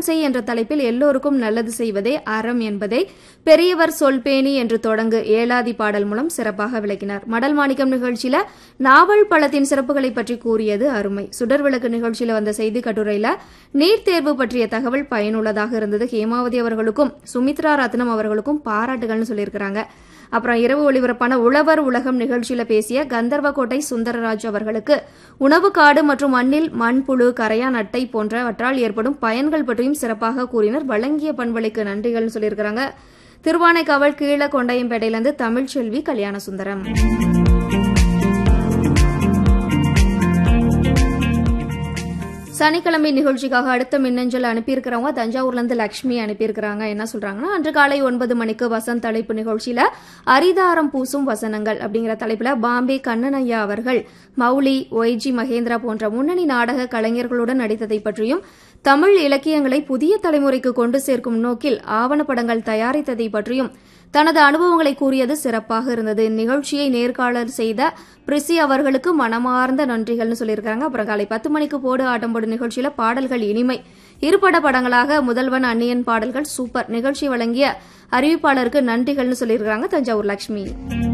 அறம் செய் என்ற தலைப்பில் எல்லோருக்கும் நல்லது செய்வதே அறம் என்பதை பெரியவர் சொல்பேணி என்று தொடங்கு ஏலாதி பாடல் மூலம் சிறப்பாக விளக்கினார் மடல் மாணிக்கம் நிகழ்ச்சியில நாவல் பழத்தின் சிறப்புகளை பற்றி கூறியது அருமை சுடர்விளக்கு நிகழ்ச்சியில வந்த செய்தி கட்டுரையில நீட் தேர்வு பற்றிய தகவல் பயனுள்ளதாக இருந்தது ஹேமாவதி அவர்களுக்கும் சுமித்ரா ரத்னம் அவர்களுக்கும் பாராட்டுகள்னு சொல்லியிருக்கிறாங்க அப்புறம் இரவு ஒளிபரப்பான உழவர் உலகம் நிகழ்ச்சியில பேசிய கந்தர்வக்கோட்டை சுந்தரராஜ் அவர்களுக்கு உணவு காடு மற்றும் மண்ணில் மண்புழு கரையான் அட்டை போன்றவற்றால் ஏற்படும் பயன்கள் பற்றியும் சிறப்பாக கூறினர் வழங்கிய பண்பளிக்கு நன்றிகள்னு சொல்லியிருக்கிறாங்க திருவானைக்காவல் கீழ கொண்டையம்பேட்டையிலிருந்து தமிழ்ச்செல்வி கல்யாண சுந்தரம் சனிக்கிழமை நிகழ்ச்சிக்காக அடுத்த மின்னஞ்சல் அனுப்பியிருக்கிறவங்க தஞ்சாவூர்ல இருந்து லட்சுமி அனுப்பியிருக்கிறாங்க என்ன சொல்றாங்கன்னா அன்று காலை ஒன்பது மணிக்கு வசந்த் தலைப்பு நிகழ்ச்சியில அரிதாரம் பூசும் வசனங்கள் அப்படிங்கிற தலைப்புல பாம்பே கண்ணனையா அவர்கள் மௌலி ஒய்ஜி மகேந்திரா போன்ற முன்னணி நாடக கலைஞர்களுடன் நடித்ததை பற்றியும் தமிழ் இலக்கியங்களை புதிய தலைமுறைக்கு கொண்டு சேர்க்கும் நோக்கில் ஆவணப்படங்கள் தயாரித்ததை பற்றியும் தனது அனுபவங்களை கூறியது சிறப்பாக இருந்தது இந்நிகழ்ச்சியை நேர்காணல் செய்த பிரிசி அவர்களுக்கு மனமார்ந்த நன்றிகள்னு சொல்லியிருக்காங்க அப்புறம் காலை பத்து மணிக்கு போடு ஆட்டம் போடு நிகழ்ச்சியில பாடல்கள் இனிமை இருபட படங்களாக முதல்வன் அந்நியன் பாடல்கள் சூப்பர் நிகழ்ச்சி வழங்கிய அறிவிப்பாளருக்கு நன்றிகள்னு சொல்லியிருக்காங்க தஞ்சாவூர் லட்சுமி